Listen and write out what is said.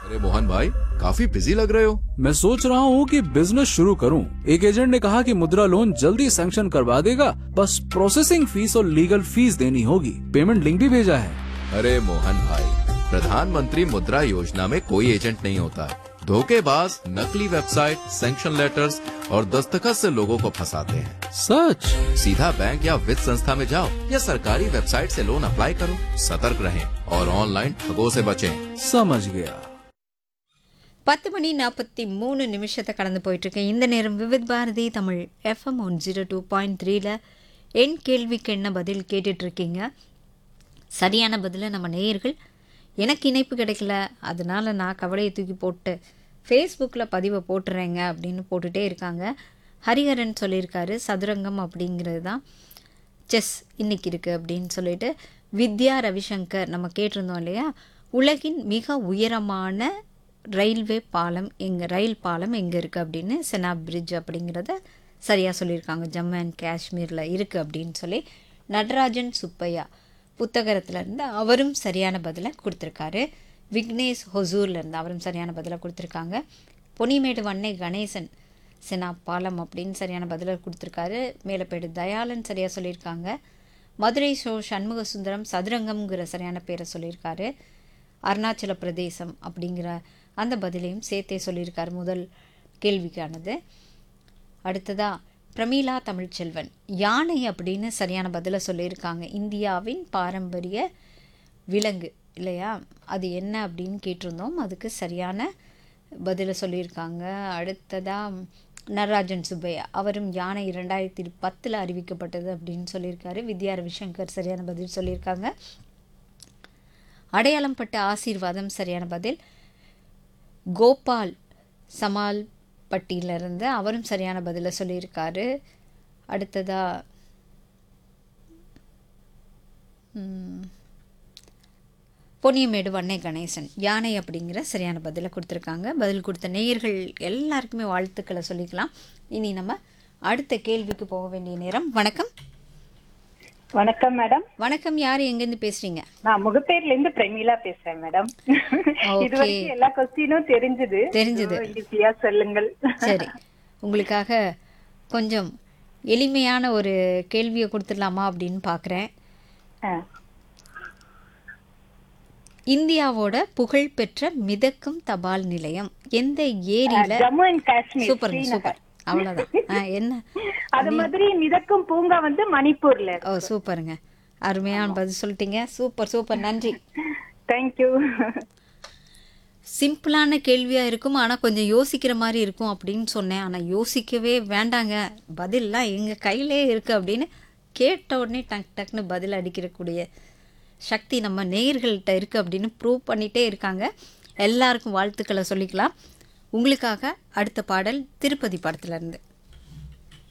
अरे मोहन भाई काफी बिजी लग रहे हो मैं सोच रहा हूँ कि बिजनेस शुरू करूँ एक एजेंट ने कहा कि मुद्रा लोन जल्दी सैंक्शन करवा देगा बस प्रोसेसिंग फीस और लीगल फीस देनी होगी पेमेंट लिंक भी भेजा है अरे मोहन भाई प्रधानमंत्री मुद्रा योजना में कोई एजेंट नहीं होता है धोखेबाज नकली वेबसाइट सैंक्शन लेटर्स और दस्तखत से लोगों को फंसाते हैं सच सीधा बैंक या वित्त संस्था में जाओ या सरकारी वेबसाइट से लोन अप्लाई करो सतर्क रहें और ऑनलाइन ठगों से बचें समझ गया பத்து மணி நாற்பத்தி மூணு நிமிஷத்தை கடந்து போயிட்டுருக்கு இந்த நேரம் Vividh Bharati Tamil FM one zero two point த்ரீல என் கேள்விக்கு என்ன பதில் கேட்டுட்ருக்கீங்க சரியான பதிலை நம்ம நேயர்கள் எனக்கு இணைப்பு கிடைக்கல அதனால நான் கவலையை தூக்கி போட்டு ஃபேஸ்புக்கில் பதிவை போட்டுறேங்க அப்படின்னு போட்டுகிட்டே இருக்காங்க ஹரிஹரன் சொல்லியிருக்காரு சதுரங்கம் அப்படிங்கிறது தான் செஸ் இன்னைக்கு இருக்குது அப்படின்னு சொல்லிட்டு வித்யா ரவிசங்கர் நம்ம கேட்டிருந்தோம் இல்லையா உலகின் மிக உயரமான ரயில்வே பாலம் எங்கே ரயில் பாலம் எங்கே இருக்குது அப்படின்னு செனாப் பிரிட்ஜ் அப்படிங்கிறத சரியாக சொல்லியிருக்காங்க ஜம்மு அண்ட் காஷ்மீரில் இருக்குது அப்படின்னு சொல்லி நடராஜன் சுப்பையா புத்தகத்துல இருந்து அவரும் சரியான பதிலை கொடுத்துருக்காரு விக்னேஷ் ஹொசூர்ல இருந்து அவரும் சரியான பதிலை கொடுத்துருக்காங்க பொன்னிமேடு வண்ணை கணேசன் செனா பாலம் அப்படின்னு சரியான பதிலை கொடுத்துருக்காரு மேலப்பேடு தயாளன் சரியாக சொல்லியிருக்காங்க மதுரை ஷோ சண்முக சுந்தரம் சதுரங்கம்ங்கிற சரியான பேரை சொல்லியிருக்காரு அருணாச்சல பிரதேசம் அப்படிங்கிற அந்த பதிலையும் சேர்த்தே சொல்லியிருக்காரு முதல் கேள்விக்கானது அடுத்ததா பிரமீளா தமிழ்ச்செல்வன் யானை அப்படின்னு சரியான பதிலை சொல்லியிருக்காங்க இந்தியாவின் பாரம்பரிய விலங்கு இல்லையா அது என்ன அப்படின்னு கேட்டிருந்தோம் அதுக்கு சரியான பதிலை சொல்லியிருக்காங்க அடுத்ததா நடராஜன் சுப்பையா அவரும் யானை இரண்டாயிரத்தி பத்தில் அறிவிக்கப்பட்டது அப்படின்னு சொல்லியிருக்காரு வித்யா ரவிசங்கர் சரியான பதில் சொல்லியிருக்காங்க அடையாளம் பட்ட ஆசீர்வாதம் சரியான பதில் கோபால் சமால் பட்டியிலிருந்து அவரும் சரியான பதிலை சொல்லியிருக்காரு அடுத்ததா ம், பொன்னியமேடு வண்ணை கணேசன் யானை அப்படிங்கிற சரியான பதிலை கொடுத்துருக்காங்க பதில் கொடுத்த நேயர்கள் எல்லாருக்குமே வாழ்த்துக்களை சொல்லிக்கலாம் இனி நம்ம அடுத்த கேள்விக்கு போக வேண்டிய நேரம் வணக்கம் வணக்கம் மேடம் வணக்கம் யார் எங்கேருந்து பேசுறீங்க நான் முகப்பேர்ல இருந்து பிரமீளா பேசுறேன் மேடம் Okay. இது வரைக்கும் எல்லா கொஸ்டினும் தெரிஞ்சது தெரிஞ்சது. ஈஸியா சொல்லுங்கள் சரி உங்களுக்காக கொஞ்சம் எளிமையான ஒரு கேள்வியை கொடுத்துடலாமா அப்படின்னு பார்க்குறேன் ஆ. இந்தியாவோட புகழ்பெற்ற மிதக்கும் தபால் நிலையம் எந்த ஏரியில Jammu and Kashmir super super அவ்வளவுதான் ஆ, என்ன அது மாதிரி மிதக்கும் பூங்கா வந்து மணிப்பூர்ல ஓ சூப்பருங்க அருமையான பதில் சொல்லிட்டீங்க சூப்பர் சூப்பர் நன்றி தேங்க்யூ சிம்பிளான கேள்வியா இருக்கும் ஆனா கொஞ்சம் யோசிக்கிற மாதிரி இருக்கும் அப்படின்னு சொன்னேன் ஆனா யோசிக்கவே வேண்டாங்க பதில்லாம் எங்க கையிலே இருக்கு அப்படின்னு கேட்ட உடனே டக் டக்னு பதில் அடிக்கிறக்கூடிய சக்தி நம்ம நேயர்கள்ட்ட இருக்கு அப்படின்னு ப்ரூவ் பண்ணிட்டே இருக்காங்க எல்லாருக்கும் வாழ்த்துக்களை சொல்லிக்கலாம் உங்களுக்காக அடுத்த பாடல் திருப்பதி படத்துல இருந்து